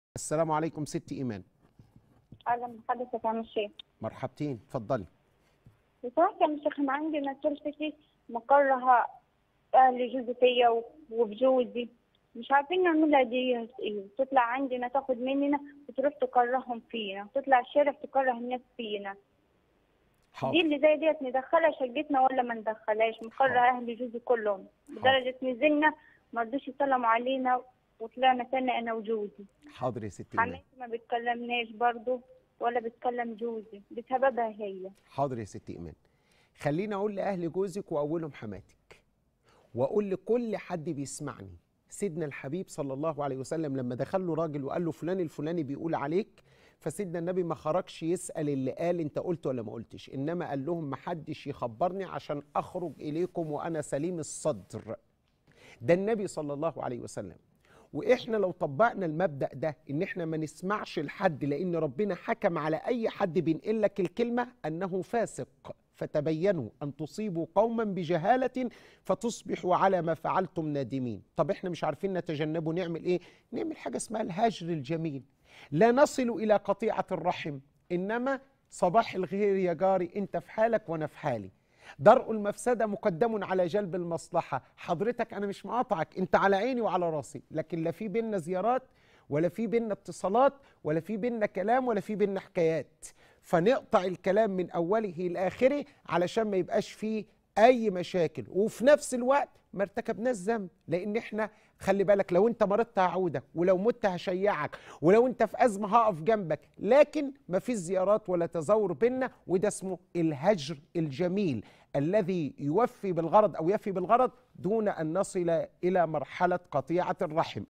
السلام عليكم ست ايمان اهلا بحضرتك يا عم الشيخ مرحبتين اتفضلي بصراحة يا عم الشيخ انا عندي نتيجتي مكرهة اهل جوزي فيا و- وبجوزي مش عارفين نعملها دي ايه تطلع عندنا تاخد مننا وتروح تكرههم فينا تطلع الشارع تكره الناس فينا دي حاضر اللي زي ديت ندخلها شقتنا ولا ما ندخلهاش مكره اهل جوزي كلهم لدرجة نزلنا ما رضوش يسلموا علينا وطلعنا تاني انا وجوزي حاضر يا ست ايمان حماتي ما بتكلمناش برضو ولا بتكلم جوزي بسببها هي حاضر يا ست ايمان خليني اقول لاهل جوزك واولهم حماتك واقول لكل حد بيسمعني سيدنا الحبيب صلى الله عليه وسلم لما دخل له راجل وقال له فلان الفلاني بيقول عليك فسيدنا النبي ما خرجش يسال اللي قال انت قلت ولا ما قلتش انما قال لهم ما حدش يخبرني عشان اخرج اليكم وانا سليم الصدر ده النبي صلى الله عليه وسلم واحنا لو طبقنا المبدا ده ان احنا ما نسمعش لحد لان ربنا حكم على اي حد بينقل لك الكلمه انه فاسق فتبينوا ان تصيبوا قوما بجهاله فتصبحوا على ما فعلتم نادمين طب احنا مش عارفين نتجنبه نعمل ايه نعمل حاجه اسمها الهجر الجميل لا نصل الى قطيعه الرحم انما صباح الخير يا جاري انت في حالك وانا في حالي درء المفسده مقدم على جلب المصلحه حضرتك انا مش مقاطعك انت على عيني وعلى راسي لكن لا في بينا زيارات ولا في بينا اتصالات ولا في بينا كلام ولا في بينا حكايات فنقطع الكلام من اوله لاخره علشان ما يبقاش فيه اي مشاكل وفي نفس الوقت ما ارتكبناش ذنب لان احنا خلي بالك لو انت مرضت هعودك ولو مت هشيعك ولو انت في ازمه هقف جنبك لكن ما فيش زيارات ولا تزور بينا وده اسمه الهجر الجميل الذي يوفي بالغرض او يفي بالغرض دون ان نصل الى مرحله قطيعه الرحم